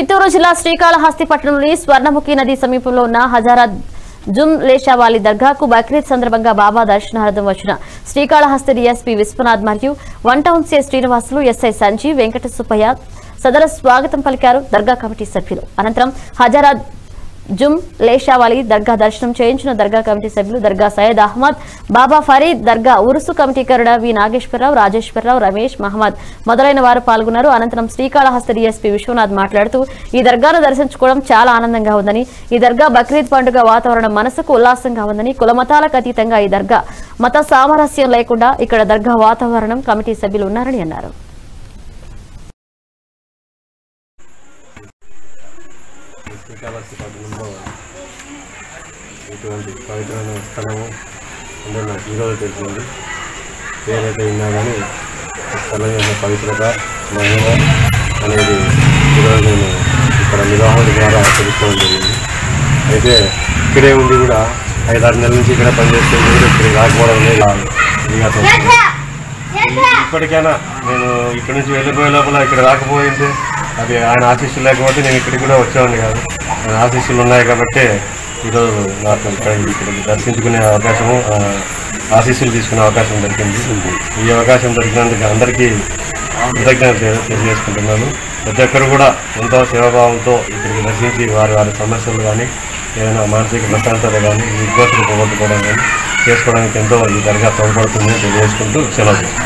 చిత్తూరు జిల్లా శ్రీకాళహస్తి పట్టణంలోని స్వర్ణముఖి నది సమీపంలో ఉన్న హజారా జుమ్ లేషావాలి దర్గాకు బక్రీద్ సందర్భంగా బాబా దర్శనార్థం వచ్చిన శ్రీకాళహస్తి డీఎస్పీ విశ్వనాథ్ మరియు వన్ టౌన్ సే శ్రీనివాసులు ఎస్ఐ సంజీవ్ వెంకట సుబ్బయ్య సదర స్వాగతం పలికారు దర్గా కమిటీ సభ్యులు అనంతరం హజారా జుమ్ లేషావాలి దర్గా దర్శనం చేయించిన దర్గా కమిటీ సభ్యులు దర్గా సయ్యద్ అహ్మద్ బాబా ఫరీద్ దర్గా ఉరుసు కమిటీ కరుడ వి నాగేశ్వరరావు రాజేశ్వరరావు రమేష్ మహమ్మద్ మొదలైన వారు పాల్గొన్నారు అనంతరం శ్రీకాళహస్తి డీఎస్పీ విశ్వనాథ్ మాట్లాడుతూ ఈ దర్గాను దర్శించుకోవడం చాలా ఆనందంగా ఉందని ఈ దర్గా బక్రీద్ పండుగ వాతావరణం మనసుకు ఉల్లాసంగా ఉందని కులమతాలకు అతీతంగా ఈ దర్గా మత సామరస్యం లేకుండా ఇక్కడ దర్గా వాతావరణం కమిటీ సభ్యులు ఉన్నారని అన్నారు శ్రీకాళహస్తి పట్టణంలో ఇటువంటి పవిత్రమైన స్థలము అంటే నాకు ఈరోజు తెలిసింది పేరైతే విన్నా కానీ ఈ స్థలం యొక్క పవిత్రత మహిమ అనేది ఈరోజు నేను ఇక్కడ నిర్వాహకుల ద్వారా తెలుసుకోవడం జరిగింది అయితే ఇక్కడే ఉండి కూడా ఐదారు నెలల నుంచి ఇక్కడ పనిచేస్తే కూడా ఇక్కడికి రాకపోవడం అనేది విఘాతం ఇప్పటికైనా నేను ఇక్కడ నుంచి వెళ్ళిపోయే లోపల ఇక్కడ రాకపోయింటే అది ఆయన ఆశీస్సులు లేకపోతే నేను ఇక్కడికి కూడా వచ్చేవాడిని కాదు ఆయన ఆశీస్సులు ఉన్నాయి కాబట్టి ఈరోజు నాకు ఇక్కడ ఇక్కడ దర్శించుకునే అవకాశము ఆ, ఆశీస్సులు తీసుకునే అవకాశం దొరికింది ఈ అవకాశం దొరికినందుకు అందరికీ కృతజ్ఞత తె- తెలియజేసుకుంటున్నాను ప్రతి ఒక్కరు కూడా ఎంతో సేవాభావంతో ఇక్కడికి దర్శించి వారి వారి సమస్యలు కానీ ఏదైనా మానసిక ప్రశాంతత కానీ నిర్గోతులు పోగొట్టుకోవడం కానీ చేసుకోవడానికి ఎంతో ఈ దర్గా తోడ్పడుతుందని తెలియజేసుకుంటూ సెలవు తీసుకుంటాను.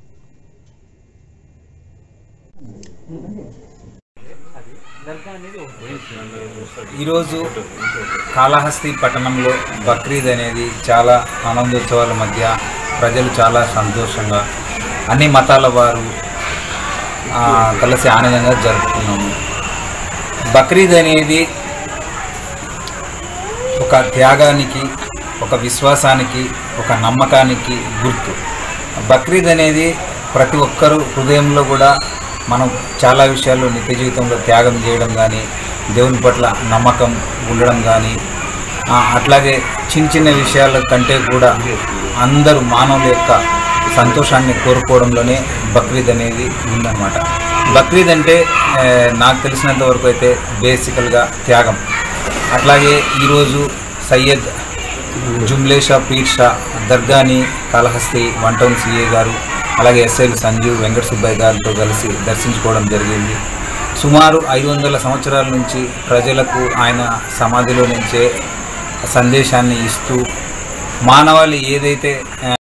ఈరోజు కాళహస్తి పట్టణంలో బక్రీద్ అనేది చాలా ఆనందోత్సవాల మధ్య ప్రజలు చాలా సంతోషంగా అన్ని మతాల వారు ఆ, కలిసి ఆనందంగా జరుపుకున్నాము బక్రీద్ అనేది ఒక త్యాగానికి ఒక విశ్వాసానికి ఒక నమ్మకానికి గుర్తు బక్రీద్ అనేది ప్రతి ఒక్కరూ హృదయంలో కూడా మనం చాలా విషయాల్లో నిత్య జీవితంలో త్యాగం చేయడం కానీ దేవుని పట్ల నమ్మకం ఉండడం కానీ ఆ, అట్లాగే చిన్న చిన్న విషయాల కంటే కూడా అందరూ మానవుల యొక్క సంతోషాన్ని కోరుకోవడంలోనే బక్రీద్ అనేది ఉందన్నమాట బక్రీద్ అంటే ఆ, నాకు తెలిసినంత వరకు అయితే బేసికల్గా త్యాగం అట్లాగే ఈరోజు సయ్యద్ జుమ్లేషా పీర్ షా దర్గాని కాళహస్తి వన్ టౌన్ సిఏ గారు అలాగే ఎస్ఐలు సంజీవ్ వెంకట సుబ్బయ్య గారితో కలిసి దర్శించుకోవడం జరిగింది సుమారు ఐదు వందల సంవత్సరాల నుంచి ప్రజలకు ఆయన సమాధిలో నుంచే సందేశాన్ని ఇస్తూ మానవాళి ఏదైతే ఆ,